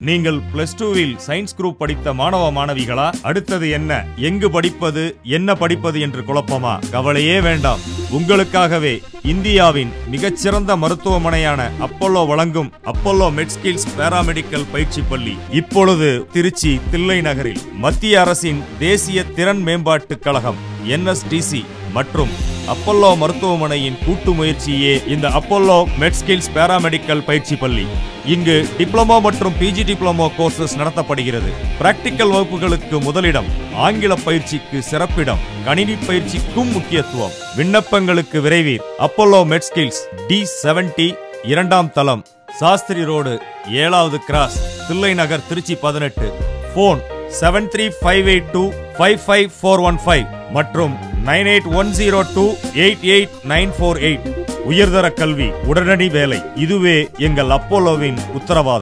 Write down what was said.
நீங்கள் பிளஸ் டூவில் science group படித்த மாணவ மாணவிகளா அடுத்தது என்ன எங்கு படிப்பது என்ன படிப்பது என்று குழப்பமா கவலையே வேண்டாம் உங்களுக்காகவே இந்தியாவின் மிகச்சிறந்த மருத்துவமனையான அப்போலோ வழங்கும் அப்போலோ மெட்ஸ்கில்ஸ் பாராமெடிக்கல் பயிற்சி பள்ளி இப்பொழுது திருச்சி தில்லை நகரில் மத்திய அரசின் தேசிய திறன் மேம்பாட்டுக் கழகம் என்எஸ்டிசி மற்றும் அப்போலோ மருத்துவமனையின் கூட்டு முயற்சியே இந்த அப்போலோ மெட்ஸ்கில்ஸ் பாராமெடிக்கல் பயிற்சி பள்ளி இங்கு டிப்ளமோ மற்றும் பிஜி டிப்ளமோ கோர்சஸ் நடத்தப்படுகிறது பிராக்டிக்கல் வகுப்புகளுக்கு முதலிடம் ஆங்கில பயிற்சிக்கு சிறப்பிடம் கணினி பயிற்சிக்கும் முக்கியத்துவம் விண்ணப்பங்களுக்கு விரைவீர் அப்போலோ மெட்ஸ்கில்ஸ் டி செவன்டி இரண்டாம் தளம் சாஸ்திரி ரோடு ஏழாவது கிராஸ் தில்லை நகர் திருச்சி பதினெட்டு phone seven three five eight two five five four one five மற்றும் nine eight one zero two eight eight nine four eight உயர்தர கல்வி உடனடி வேலை இதுவே எங்கள் அப்போலோவின் உத்தரவாதம்